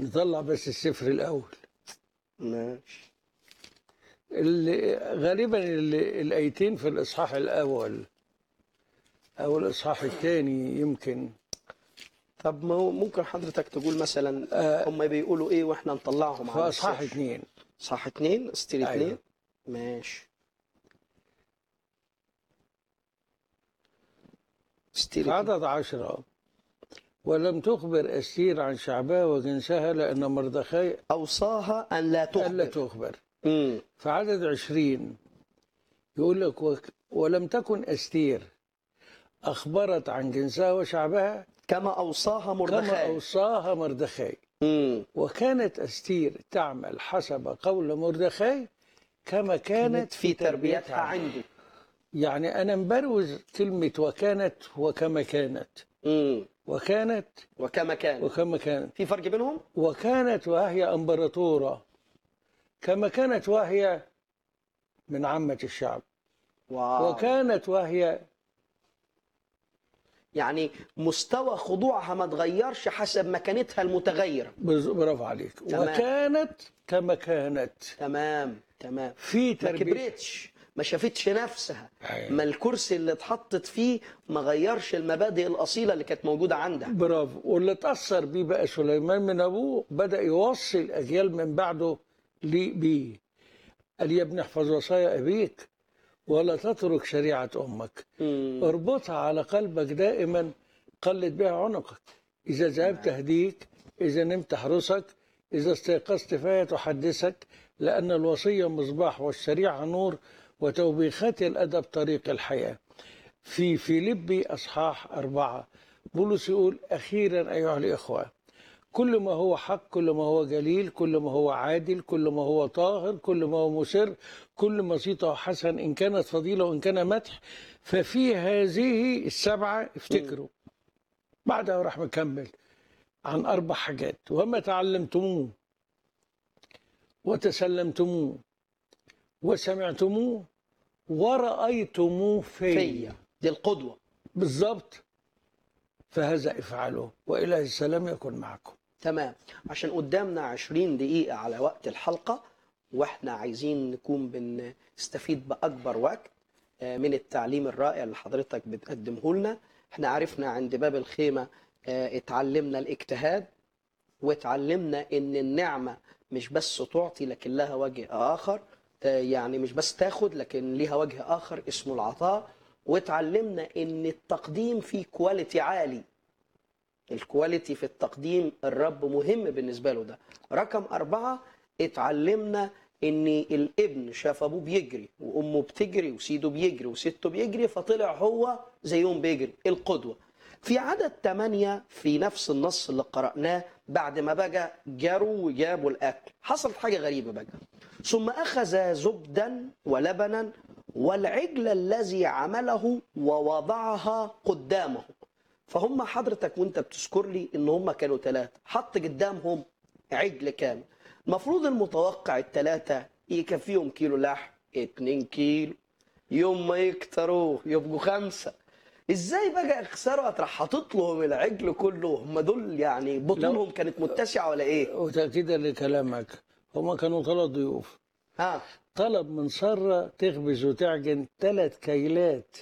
نطلع بس السفر الأول ماشي اللي غالبا اللي الآيتين في الإصحاح الأول أو الإصحاح الثاني يمكن طب ما هو ممكن حضرتك تقول مثلا آه. هم بيقولوا ايه واحنا نطلعهم في على إصحاح الشاشة. اثنين صح اتنين استيل أيوة. اتنين ماشي استيل في اتنين. عدد عشرة ولم تخبر أستير عن شعبها وجنسها لأن مردخاي اوصاها ان لا ألا تخبر تخبر امم في عدد عشرين يقول لك وك- ولم تكن أستير أخبرت عن جنسها وشعبها كما اوصاها كما مردخاي أوصاها مردخاي امم وكانت أستير تعمل حسب قول مردخاي كما كانت في تربيتها عنده يعني أنا مبروز كلمة وكانت وكما كانت امم وكانت وكما كان وكما كانت في فرق بينهم وكانت وهي امبراطورة كما كانت وهي من عامة الشعب واو. وكانت وهي يعني مستوى خضوعها ما تغيرش حسب مكانتها المتغيره بز- برافو عليك تمام. وكانت كما كانت تمام تمام في ما تربية كبرتش ما شافتش نفسها أيوة. ما الكرسي اللي اتحطت فيه ما غيرش المبادئ الأصيلة اللي كانت موجودة عندها برافو واللي اتأثر بيه بقى سليمان من أبوه بدأ يوصي الأجيال من بعده لي- بيه قال يا ابني احفظ وصايا أبيك ولا تترك شريعة أمك مم. اربطها على قلبك دائما قلد بها عنقك إذا ذهبت تهديك إذا نمت تحرسك إذا استيقظت فهي تحدثك لأن الوصية مصباح والشريعة نور وتوبيخات الأدب طريق الحياة في فيليبي أصحاح أربعة بولس يقول أخيرا أيها الإخوة كل ما هو حق كل ما هو جليل كل ما هو عادل كل ما هو طاهر كل ما هو مسر كل ما صيته حسن إن كانت فضيلة وإن كان مدح ففي هذه السبعة افتكروا بعدها راح مكمل عن أربع حاجات وما تعلمتموه وتسلمتموه وسمعتموه ورأيتموه في فيا دي القدوة بالضبط فهذا افعلوا وإله السلام يكن معكم تمام عشان قدامنا 20 دقيقة على وقت الحلقة واحنا عايزين نكون بنستفيد بأكبر وقت آه، من التعليم الرائع اللي حضرتك بتقدمه لنا احنا عرفنا عند باب الخيمة آه، اتعلمنا الاجتهاد واتعلمنا ان النعمة مش بس تعطي لكن لها وجه آخر آه، يعني مش بس تاخد لكن ليها وجه آخر اسمه العطاء واتعلمنا ان التقديم فيه كواليتي عالي الكواليتي في التقديم الرب مهم بالنسبة له ده رقم أربعة اتعلمنا ان الابن شاف ابوه بيجري وامه بتجري وسيده بيجري وسته بيجري فطلع هو زيهم بيجري القدوة في عدد ثمانية في نفس النص اللي قرأناه بعد ما بقى جروا وجابوا الأكل حصلت حاجة غريبة بقى ثم أخذ زبدا ولبنا والعجل الذي عمله ووضعها قدامه فهم حضرتك وانت بتذكر لي ان هم كانوا ثلاثة حط قدامهم عجل كامل المفروض المتوقع الثلاثة يكفيهم كيلو لحم اتنين كيلو يوم ما يكتروا يبقوا خمسة ازاي بقى اخسروا هتروح حاطط لهم العجل كله هم دول يعني بطونهم كانت متسعة ولا ايه وتأكيدا لكلامك هما كانوا ثلاث ضيوف ها طلب من سارة تخبز وتعجن ثلاث كيلات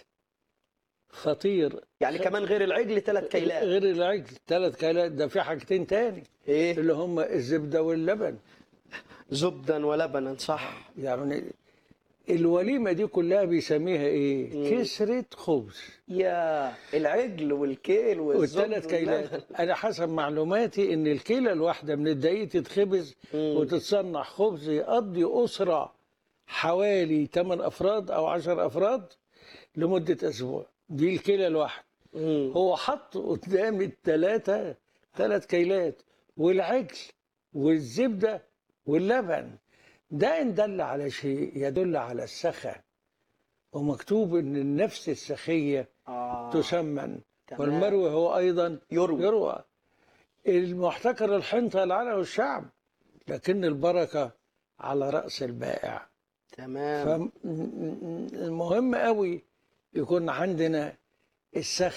فطير يعني كمان غير العجل ثلاث كيلات غير العجل ثلاث كيلات ده في حاجتين تاني ايه اللي هم الزبدة واللبن زبدا ولبنا صح يعني الوليمة دي كلها بيسميها ايه كسرة خبز يا العجل والكيل والزبد والثلاث كيلات واللبن. انا حسب معلوماتي ان الكيلة الواحدة من الدقيق تتخبز وتتصنع خبز يقضي أسرة حوالي 8 أفراد أو 10 أفراد لمدة أسبوع دي الكيلة الواحدة مم. هو حط قدام الثلاثة ثلاث كيلات والعجل والزبدة واللبن ده إن دل على شيء يدل على السخاء ومكتوب إن النفس السخية آه. تسمن تمام. والمروي هو أيضا يروي. يروى المحتكر الحنطة لعنه الشعب لكن البركة على رأس البائع تمام فالمهم قوي يكون عندنا السخاء